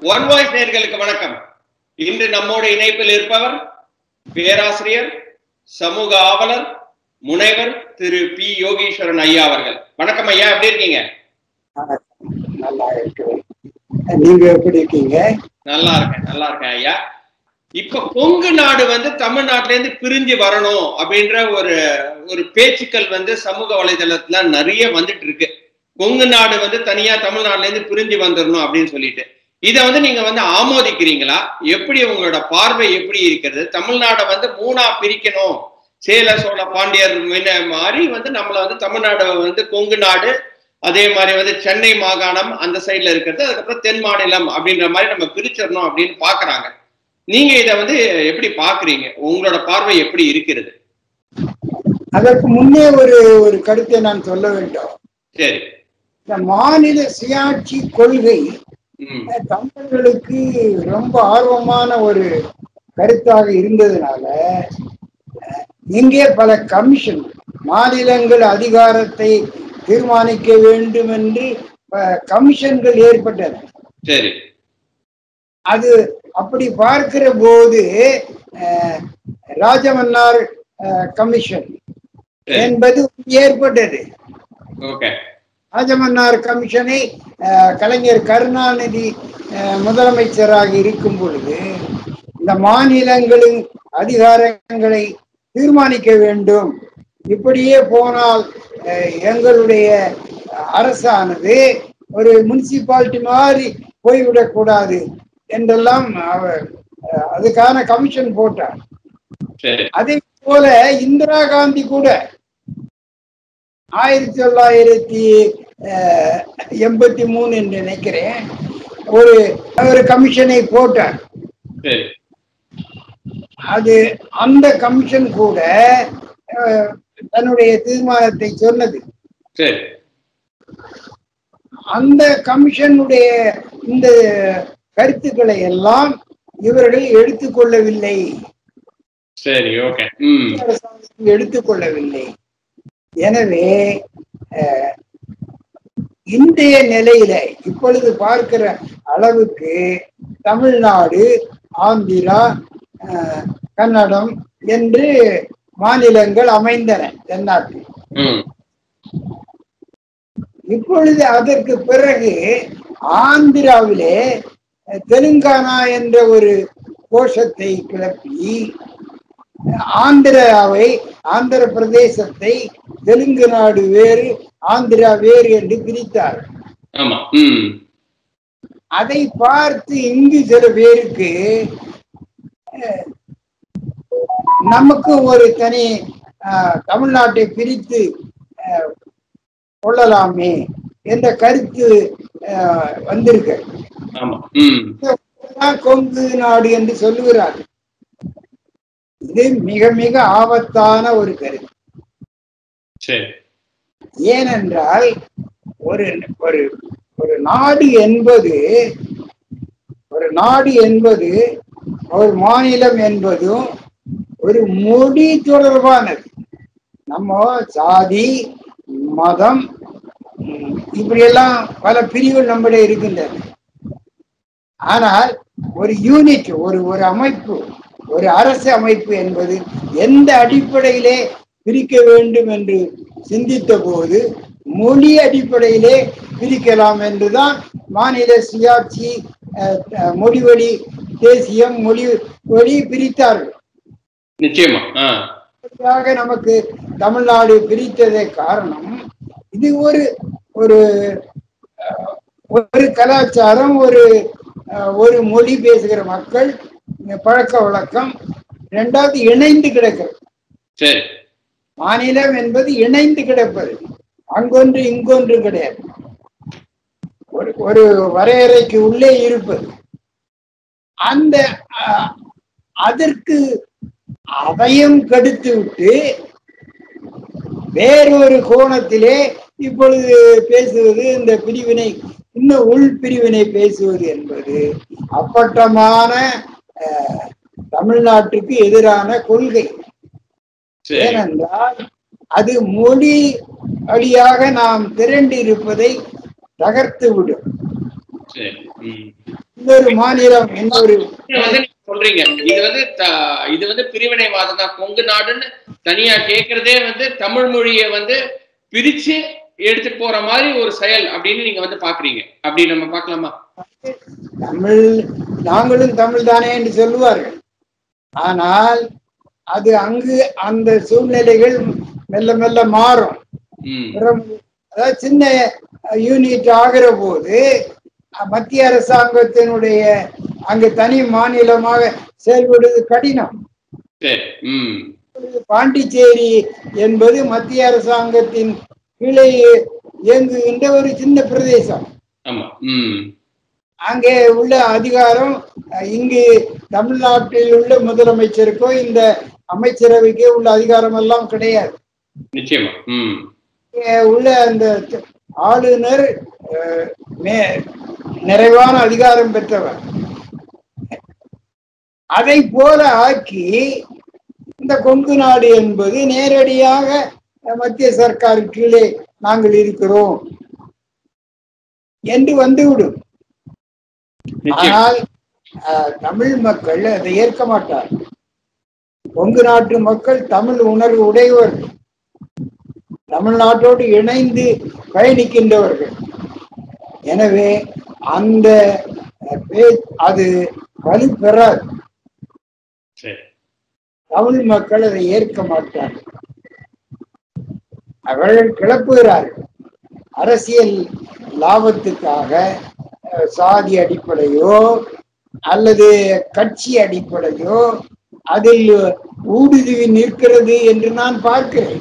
One voice நேர்களுக்கு வணக்கம் இன்று நம்மோடு இணைப்பில் இருப்பவர் பேராசிரியர் சமூக ஆவலர் முனைவர் திரு பி யோகீஸ்வரன் ஐயா அவர்கள் வணக்கம் ஐயா எப்படி இருக்கீங்க நல்லா இருக்கிறேன் நீங்க எப்படி இருக்கீங்க நல்லா இருக்கேன் நல்லா இருக்கேன் ஐயா இப்ப கொங்கு நாடு வந்து தமிழ்நாட்டுல இருந்து பிரிஞ்சு வரணும் அப்படின்ற ஒரு ஒரு பேச்சுக்கள் வந்து சமூக வலைதளத்துல நிறைய வந்துட்டு இருக்கு கொங்கு நாடு வந்து தனியா தமிழ்நாட்டுல இருந்து பிரிஞ்சு வந்துடணும் அப்படின்னு சொல்லிட்டு இதை வந்து நீங்க வந்து ஆமோதிக்கிறீங்களா எப்படி உங்களோட பார்வை எப்படி இருக்கிறது தமிழ்நாடை வந்து மூணா பிரிக்கணும் சேல சோழ பாண்டியர் முன்ன மாதிரி வந்து நம்மள வந்து தமிழ்நாடு வந்து கொங்கு நாடு அதே மாதிரி வந்து சென்னை மாகாணம் அந்த சைட்ல இருக்கிறது அதுக்கப்புறம் தென் மாநிலம் அப்படின்ற மாதிரி நம்ம பிரிச்சிடணும் அப்படின்னு பாக்குறாங்க நீங்க இத வந்து எப்படி பாக்குறீங்க உங்களோட பார்வை எப்படி இருக்கிறது அதற்கு முன்னே ஒரு ஒரு கருத்தை நான் சொல்ல வேண்டும் சரி இந்த மாநில சுயாட்சி கொள்கை ம் தமிழர்களுக்கு ரொம்ப ஆர்வமான ஒரு கருத்தாக இருந்ததுனால அஹ், இங்கே பல கமிஷன் மாநிலங்கள் அதிகாரத்தை தீர்மானிக்க வேண்டும் என்று அஹ், கமிஷன்கள் ஏற்பட்டன சரி அது அப்படி பார்க்கிற போது அஹ், ராஜமன்னார் அஹ், கமிஷன் சரி என்பது ஏற்பட்டது ஓகே ராஜமன்னார் கமிஷனை அஹ், கலைஞர் கருணாநிதி அஹ், முதலமைச்சராக இருக்கும் பொழுது இந்த மாநிலங்களின் அதிகாரங்களை தீர்மானிக்க வேண்டும் இப்படியே போனால் அஹ், எங்களுடைய அரசானது ஒரு முனிசிபாலிட்டி மாதிரி போய்விடக்கூடாது என்றெல்லாம் அவர் அஹ், அதுக்கான கமிஷன் போட்டார் சரி அதே போல இந்திரா காந்தி கூட ஆயிரத்தி தொள்ளாயிரத்தி அஹ், எண்பத்தி மூணு என்று நினைக்கிறேன் ஒரு ஒரு கமிஷனை போட்டார் சரி அது அந்த கமிஷன் கூட அஹ், தன்னுடைய தீர்மானத்தை சொன்னது சரி அந்த கமிஷனுடைய இந்த கருத்துக்களை எல்லாம் இவர்கள் எடுத்துக்கொள்ளவில்லை சரி ஓகே ம் அரசாங்கம் எடுத்துக்கொள்ளவில்லை எனவே அஹ், இன்றைய நிலையில இப்பொழுது பார்க்கிற அளவுக்கு தமிழ்நாடு ஆந்திரா அஹ், கன்னடம் என்று மாநிலங்கள் அமைந்தன தென்னாட்டில் ம் இப்பொழுது அதற்கு பிறகு ஆந்திராவிலே அஹ், தெலுங்கானா என்ற ஒரு கோஷத்தை கிளப்பி ஆந்திராவை ஆந்திர பிரதேசத்தை தெலுங்கு நாடு வேறு ஆந்திரா வேறு என்று பிரித்தார் ஆமா ம் அதை பார்த்து இங்கு சில பேருக்கு அஹ், நமக்கு ஒரு தனி அஹ், தமிழ்நாட்டை பிரித்து அஹ், கொள்ளலாமே என்ற கருத்து அஹ், வந்திருக்கு ஆமா ம் இதுதான் கொங்கு நாடு என்று சொல்லுகிறார் இது மிக மிக ஆபத்தான ஒரு கருத்து சரி ஏனென்றால் ஒரு ஒரு ஒரு நாடு என்பது ஒரு நாடு என்பது ஒரு மாநிலம் என்பதும் ஒரு மொழி தொடர்பானது நம்ம சாதி மதம் ம், இப்படியெல்லாம் பல பிரிவுகள் நம்மிட இருக்கின்றன ஆனால் ஒரு யூனிட் ஒரு ஒரு அமைப்பு ஒரு அரசு அமைப்பு என்பது எந்த அடிப்படையிலே பிரிக்க வேண்டும் என்று சிந்தித்த போது மொழி அடிப்படையிலே பிரிக்கலாம் என்றுதான் மாநில சுயாட்சி அஹ், அஹ், மொழிவழி தேசியம் மொழி வழி பிரித்தார்கள் நிச்சயமா ஆ இதற்காக நமக்கு தமிழ்நாடு பிரித்ததே காரணம் இது ஒரு ஒரு அஹ், ஒரு கலாச்சாரம் ஒரு அஹ், ஒரு மொழி பேசுகிற மக்கள் பழக்க வழக்கம் ரெண்டாவது இணைந்து கிடக்கிறது சரி மாநிலம் என்பது இணைந்து கிடப்பது அங்கொன்று இங்கொன்று கிடையாது ஒரு ஒரு வரையறைக்கு உள்ளே இருப்பது அந்த அஹ், அதற்கு அதையும் கெடுத்து விட்டு வேறொரு கோணத்திலே இப்பொழுது பேசுவது இந்த பிரிவினை இன்னும் உள் பிரிவினை பேசுவது என்பது அப்பட்டமான அஹ், தமிழ்நாட்டுக்கு எதிரான கொள்கை சரி ஏனென்றால் அது மொழி வழியாக நாம் திரண்டு இருப்பதை தகர்த்து விடும் சரி ம் இன்னொரு மாநிலம் இன்னொரு இது வந்து நீங்க சொல்றீங்க இது வந்து த- இது வந்து பிரிவினைவாதம் தான் கொங்கு நாடுன்னு தனியா கேக்குறதே வந்து தமிழ் மொழியை வந்து பிரிச்சு எடுத்துட்டு போற மாதிரி ஒரு செயல் அப்படின்னு நீங்க வந்து பாக்குறீங்க அப்படி நம்ம பார்க்கலாமா தமிழ் நாங்களும் தமிழ் தானே என்று சொல்லுவார்கள் ஆனால் அது அங்கு அந்த சூழ்நிலைகள் மெல்ல மெல்ல மாறும் ம் பிறகு, அதாவது சின்ன யூனிட் ஆகிற போது அஹ், மத்திய அரசாங்கத்தினுடைய அங்கு தனி மாநிலமாக செயல்படுவது கடினம் சரி ம் பாண்டிச்சேரி என்பது மத்திய அரசாங்கத்தின் கீழே இயங்குகின்ற ஒரு சின்ன பிரதேசம் ஆமா ம் அங்கே உள்ள அதிகாரம் அஹ், இங்கு தமிழ்நாட்டில் உள்ள முதலமைச்சருக்கோ இந்த அமைச்சரவைக்கோ உள்ள அதிகாரம் எல்லாம் கிடையாது நிச்சயமா ம் இங்கே உள்ள அந்த த- ஆளுநர் அஹ், மே- நிறைவான அதிகாரம் பெற்றவர் அதை போல ஆக்கி இந்த கொங்கு நாடு என்பது நேரடியாக அஹ், மத்திய சர்க்கார் கீழே நாங்கள் இருக்கிறோம் என்று வந்துவிடும் நிச்சயம் ஆனால் அஹ், தமிழ் மக்கள் அதை ஏற்க மாட்டார் கொங்கு நாட்டு மக்கள் தமிழ் உணர்வு உடையவர்கள் தமிழ்நாட்டோடு இணைந்து பயணிக்கின்றவர்கள் எனவே அந்த அஹ், பே- அது வலு பெறாது சரி தமிழ் மக்கள் அதை ஏற்க மாட்டார்கள் அவர்கள் கிளப்புகிறார்கள் அரசியல் லாபத்துக்காக அஹ், சாதி அடிப்படையோ அல்லது கட்சி அடிப்படையோ அதில் ஊடுருவி நிற்கிறது என்று நான் பார்க்கிறேன்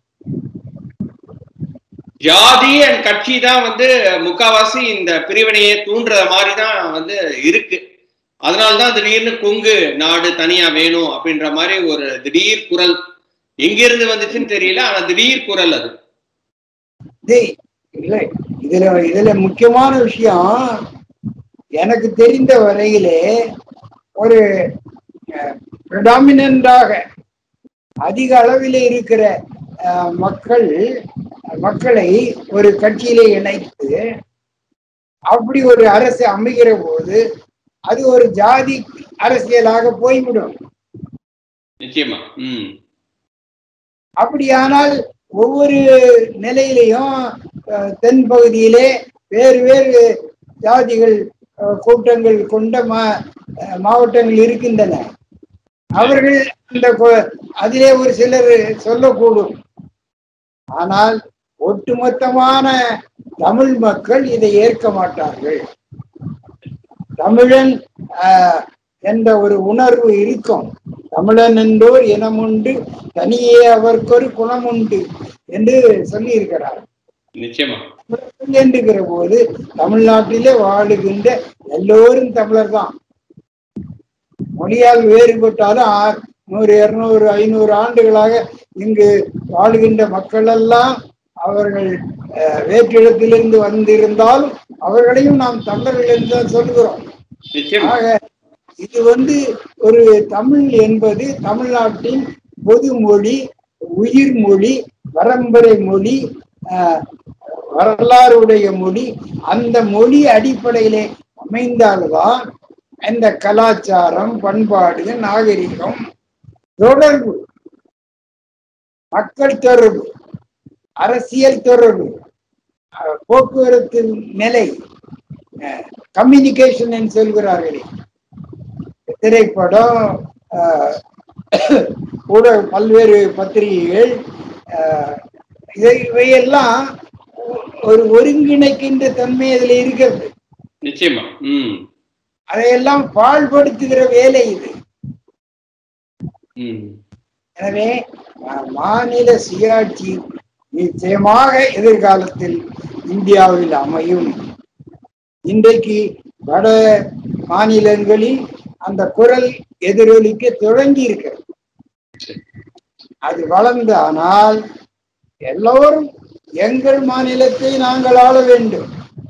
ஜாதி அண்ட் கட்சி தான் வந்து முக்காவாசி இந்த பிரிவினையை தூண்டுற மாதிரி தான் வந்து இருக்கு அதனாலதான் திடீர்னு கொங்கு நாடு தனியா வேணும் அப்படின்ற மாதிரி ஒரு திடீர் குரல் எங்கிருந்து வந்துச்சுன்னு தெரியல ஆனா திடீர் குரல் அது இது இல்லை இதுல இதுல முக்கியமான விஷயம் எனக்கு தெரிந்த வரையிலே ஒரு ப்ரிடாமினாக அதிக அளவில் இருக்கிற அஹ், மக்கள் மக்களை ஒரு கட்சியிலே இணைத்து அப்படி ஒரு அரசு அமைகிற போது அது ஒரு ஜாதி அரசியலாக போய்விடும் நிச்சயமா ம் அப்படியானால் ஒவ்வொரு நிலையிலையும் அஹ், தென் பகுதியிலே வேறு வேறு ஜாதிகள் அஹ், கூட்டங்கள் கொண்ட மா அஹ், மாவட்டங்கள் இருக்கின்றன அவர்கள் அந்த கொ- அதிலே ஒரு சிலர் சொல்லக்கூடும் ஆனால் ஒட்டுமொத்தமான தமிழ் மக்கள் இதை ஏற்க மாட்டார்கள் தமிழன் ஆஹ், என்ற ஒரு உணர்வு இருக்கும் தமிழன் என்றோர் இனமுண்டு தனியே அவர்க்கொரு குணமுண்டு என்று சொல்லி இருக்கிறார் நிச்சயமா என்கிற போது தமிழ்நாட்டிலே வாழுகின்ற எல்லோரும் தமிழர் தான் மொழியால் வேறுபட்டாலும் ஆ- நூறு இருநூறு ஐநூறு ஆண்டுகளாக இங்கு வாழுகின்ற மக்கள் எல்லாம் அவர்கள் அஹ், வேற்றிடத்திலிருந்து வந்திருந்தாலும் அவர்களையும் நாம் தமிழர்கள் என்று தான் சொல்கிறோம் நிச்சயமா ஆக இது வந்து ஒரு தமிழ் என்பது தமிழ்நாட்டின் பொது மொழி உயிர் மொழி பரம்பரை மொழி ஆஹ், வரலாறுடைய மொழி அந்த மொழி அடிப்படையிலே அமைந்தால்தான் இந்த கலாச்சாரம் பண்பாடு நாகரிகம் தொடர்பு மக்கள் தொடர்பு அரசியல் தொடர்பு அஹ், போக்குவரத்து நிலை கம்யூனிகேஷன் என்று சொல்கிறார்களே திரைப்படம் ஆஹ், ஊடக பல்வேறு பத்திரிகைகள் ஆஹ், இவை இவையெல்லாம் ஒரு ஒருங்கிணைக்கின்ற தன்மை அதில் இருக்கிறது நிச்சயமா ம் அதையெல்லாம் பாழ்படுத்துகிற வேலை இது ம் எனவே அஹ், மாநில சுயாட்சி நிச்சயமாக எதிர்காலத்தில் இந்தியாவில் அமையும் இன்றைக்கு வட மாநிலங்களில் அந்த குரல் எதிரொலிக்க தொடங்கி இருக்கிறது சரி. அது வளர்ந்தானால் எல்லோரும் எங்கள் மாநிலத்தை நாங்கள் ஆள வேண்டும்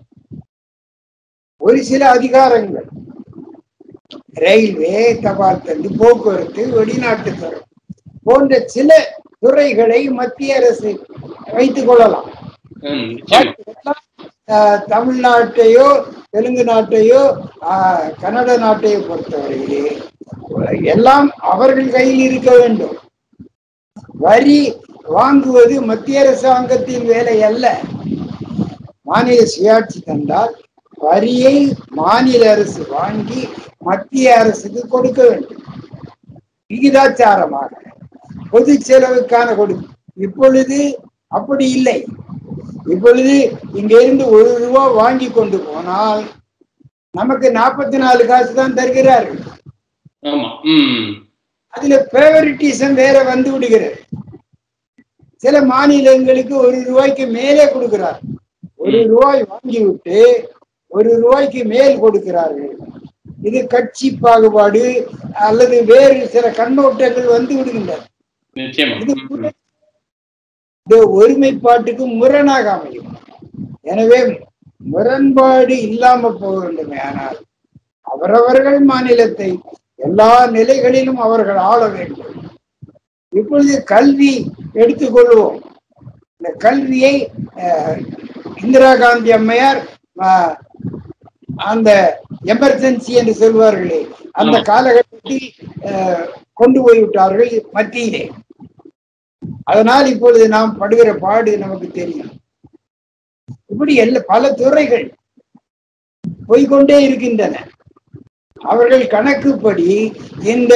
ஒரு சில அதிகாரங்கள் ரயில்வே தபால் தந்தி போக்குவரத்து வெளிநாட்டு துறை போன்ற சில துறைகளை மத்திய அரசு வைத்துக் கொள்ளலாம் ம் நிச்சயமா எல்லாம், ஆஹ், தமிழ்நாட்டையோ தெலுங்கு நாட்டையோ ஆஹ், கன்னட நாட்டையோ பொறுத்தவரையிலே எல்லாம் அவர்கள் கையில் இருக்க வேண்டும் வரி வாங்குவது மத்திய அரசாங்கத்தின் வேலை அல்ல மாநில சுயாட்சி தந்தால் வரியை மாநில அரசு வாங்கி மத்திய அரசுக்கு கொடுக்க வேண்டும் விகிதாச்சாரமாக பொது செலவுக்கான கொடு இப்பொழுது அப்படி இல்லை இப்பொழுது இங்கிருந்து ஒரு ரூபா வாங்கி கொண்டு போனால் நமக்கு நாற்பத்தி நாலு காசு தான் தருகிறார்கள் ஆமா ம் அதுல ஃபேவரிட்டிசம் வேற வந்து விடுகிறது சில மாநிலங்களுக்கு ஒரு ரூபாய்க்கு மேலே கொடுக்கிறார் ஒரு ரூபாய் வாங்கி விட்டு ஒரு ரூபாய்க்கு மேல் கொடுக்கிறார்கள் இது கட்சி பாகுபாடு அல்லது வேறு சில கண்ணோட்டங்கள் வந்து விடுகின்றன நிச்சயமா இது ம், முரண். இந்த ஒருமைப்பாட்டுக்கு முரணாக அமையும் எனவே முரண்பாடு இல்லாம போக வேண்டுமே ஆனால் அவரவர்கள் மாநிலத்தை எல்லா நிலைகளிலும் அவர்கள் ஆள வேண்டும் இப்பொழுது கல்வி எடுத்துக்கொள்வோம் இந்த கல்வியை அஹ், இந்திரா காந்தி அம்மையார் அஹ், அந்த எமர்ஜென்சி என்று சொல்வார்களே அந்த ஆமா. காலகட்டத்தில் அஹ், கொண்டு போய்விட்டார்கள் மத்தியிலே அதனால் இப்பொழுது நாம் படுகிற பாடு நமக்கு தெரியும் இப்படி எல்லா பல துறைகள் போய்கொண்டே இருக்கின்றன அவர்கள் கணக்குப்படி இந்த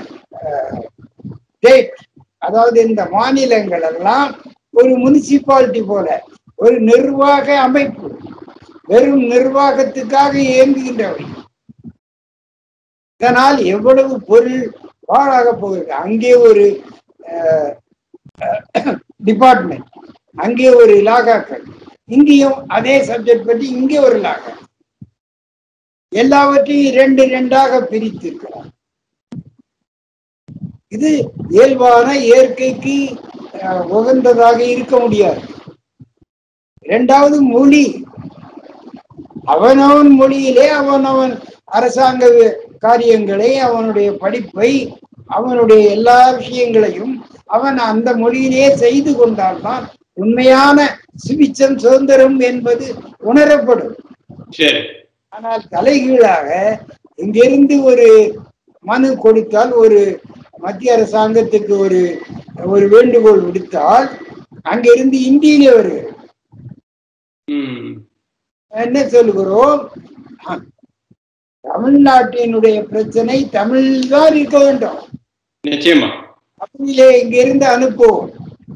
ஸ்டேட் அதாவது இந்த மாநிலங்கள் எல்லாம் ஒரு முனிசிபாலிட்டி போல ஒரு நிர்வாக அமைப்பு வெறும் நிர்வாகத்துக்காக இயங்குகின்றவை இதனால் எவ்வளவு பொருள் பாழாக போகிறது அங்கே ஒரு டிபார்ட்மெண்ட் அங்கே ஒரு இலாகாக்கள் இங்கேயும் அதே சப்ஜெக்ட் பற்றி இங்கே ஒரு இலாகா எல்லாவற்றையும் இரண்டு இரண்டாக பிரித்திருக்கிறார் இது இயல்பான இயற்கைக்கு அஹ், உகந்ததாக இருக்க முடியாது இரண்டாவது மொழி அவனவன் மொழியிலே அவனவன் அரசாங்க வி- காரியங்களை அவனுடைய படிப்பை அவனுடைய எல்லா விஷயங்களையும் அவன் அந்த மொழியிலே செய்து கொண்டால்தான் உண்மையான சுபிச்சம் சுதந்திரம் என்பது உணரப்படும் சரி ஆனால் தலைகீழாக இங்கிருந்து ஒரு மனு கொடுத்தால் ஒரு மத்திய அரசாங்கத்துக்கு ஒரு ஒரு வேண்டுகோள் விடுத்தால் அங்கிருந்து இந்தியிலே வருகிறது ம் என்ன சொல்கிறோம் அஹ், தமிழ்நாட்டினுடைய பிரச்சனை தமிழில் தான் இருக்க வேண்டும் நிச்சயமா தமிழிலே இங்கிருந்து அனுப்புவோம்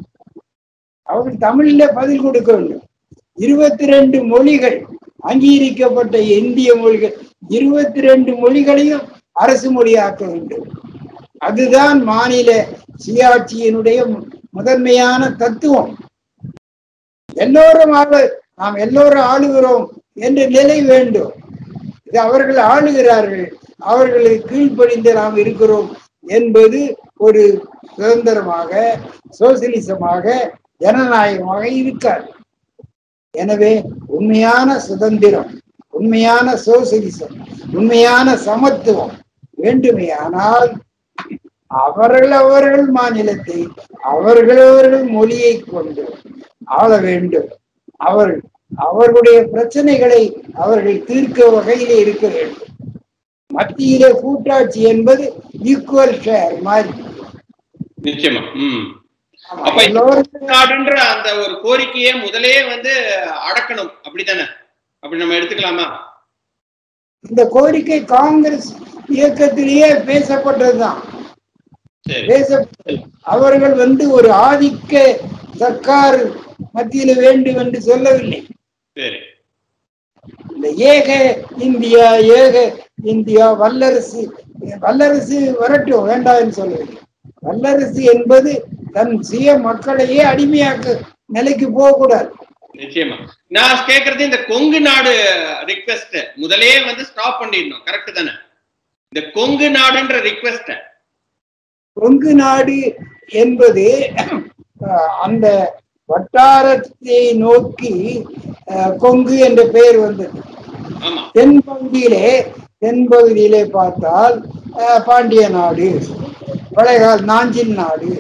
அவர்கள் தமிழிலே பதில் கொடுக்க வேண்டும் இருபத்தி ரெண்டு மொழிகள் அங்கீகரிக்கப்பட்ட இந்திய மொழிகள் இருபத்தி ரெண்டு மொழிகளையும் அரசு மொழியாக்க வேண்டும் அதுதான் மாநில சுயாட்சியினுடைய மு- முதன்மையான தத்துவம் எல்லோரும் ஆள நாம் எல்லோரும் ஆளுகிறோம் என்ற நிலை வேண்டும் இது அவர்கள் ஆளுகிறார்கள் அவர்களுக்கு கீழ்ப்படிந்து நாம் இருக்கிறோம் என்பது ஒரு சுதந்திரமாக சோசியலிசமாக ஜனநாயகமாக இருக்காது எனவே உண்மையான சுதந்திரம் உண்மையான சோசியலிசம் உண்மையான சமத்துவம் வேண்டுமேயானால் அவர்கள் அவர்கள் மாநிலத்தை அவர்கள் அவர்கள் மொழியை கொண்டு ஆள வேண்டும் அவர் அவர்களுடைய பிரச்சனைகளை அவர்கள் தீர்க்க வகையிலே இருக்க வேண்டும் மத்தியிலே கூட்டாட்சி என்பது ஈக்குவல் ஷேர் மாதிரி நிச்சயமா ம் ஆமா, அப்ப எல்லோருக்கும் நாடுன்ற அந்த ஒரு கோரிக்கையை முதலே வந்து அடக்கணும் அப்படித்தானே அப்படி நம்ம எடுத்துக்கலாமா இந்த கோரிக்கை காங்கிரஸ் இயக்கத்திலேயே பேசப்பட்டதுதான் சரி பேச அவர்கள் வந்து ஒரு ஆதிக்க சர்க்கார் மத்தியில வேண்டும் என்று சொல்லவில்லை சரி இந்த ஏக இந்தியா ஏக இந்தியா வல்லரசு வல்லரசு வரட்டும் வேண்டாம்னு சொல்லவில்லை வல்லரசு என்பது தன் சுய மக்களையே அடிமையாக்க நிலைக்கு போகக்கூடாது நிச்சயமா நான் கேக்குறது இந்த கொங்கு நாடு ரிக்வெஸ்ட் முதலே வந்து ஸ்டாப் பண்ணிடணும் கரெக்ட் தானே இந்த கொங்கு நாடுன்ற ரிக்வெஸ்ட் கொங்கு நாடு என்பது அஹ், அந்த வட்டாரத்தை நோக்கி அஹ், கொங்கு என்ற பெயர் வந்தது ஆமா தென்பகுதியிலே தென்பகுதியிலே பார்த்தால் அஹ், பாண்டிய நாடு பழையகால நாஞ்சில் நாடு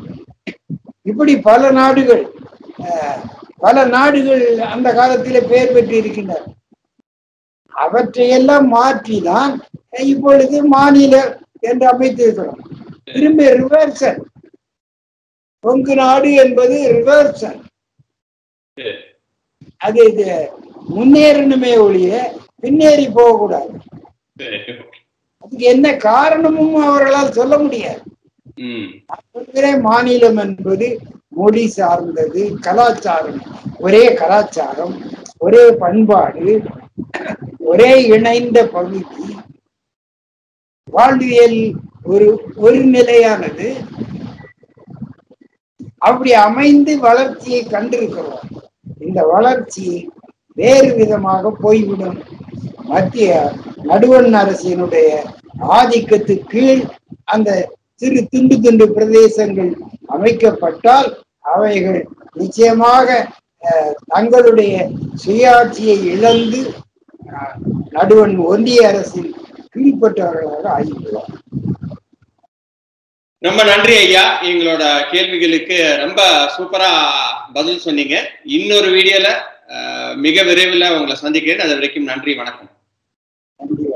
இப்படி பல நாடுகள் அஹ், பல நாடுகள் அந்த காலத்திலே பெயர் பெற்று இருக்கின்றன அவற்றையெல்லாம் மாற்றிதான் இப்பொழுது மாநில என்று அமைத்திருக்கிறோம் திரும்ப ரிவர்சல் கொங்கு நாடு என்பது ரிவர்சல் சரி. அது இது முன்னேறணுமே ஒழிய பின்னேறி போகக்கூடாது சரி. அதுக்கு என்ன காரணமும் அவர்களால் சொல்ல முடியாது ம் சொல்கிறேன் மாநிலம் என்பது மொழி சார்ந்தது கலாச்சாரம் ஒரே கலாச்சாரம் ஒரே பண்பாடு ஒரே இணைந்த பகுதி வாழ்வியல் ஒரு ஒரு நிலையானது அப்படி அமைந்து வளர்ச்சியை கண்டிருக்கிறோம் இந்த வளர்ச்சி வேறு விதமாக போய்விடும் மத்திய நடுவண் அரசினுடைய ஆதிக்கத்து கீழ் அந்த சிறு துண்டு துண்டு பிரதேசங்கள் அமைக்கப்பட்டால் அவைகள் நிச்சயமாக அஹ், தங்களுடைய சுயாட்சியை இழந்து அஹ், நடுவண் ஒன்றிய அரசின் கீழ்ப்பட்டவர்களாக ஆகிவிடுவார் ரொம்ப நன்றி ஐயா எங்களோட கேள்விகளுக்கு ரொம்ப சூப்பரா பதில் சொன்னீங்க இன்னொரு வீடியோல அஹ், மிக விரைவில் உங்களை சந்திக்கிறேன் அது வரைக்கும் நன்றி வணக்கம் நன்றி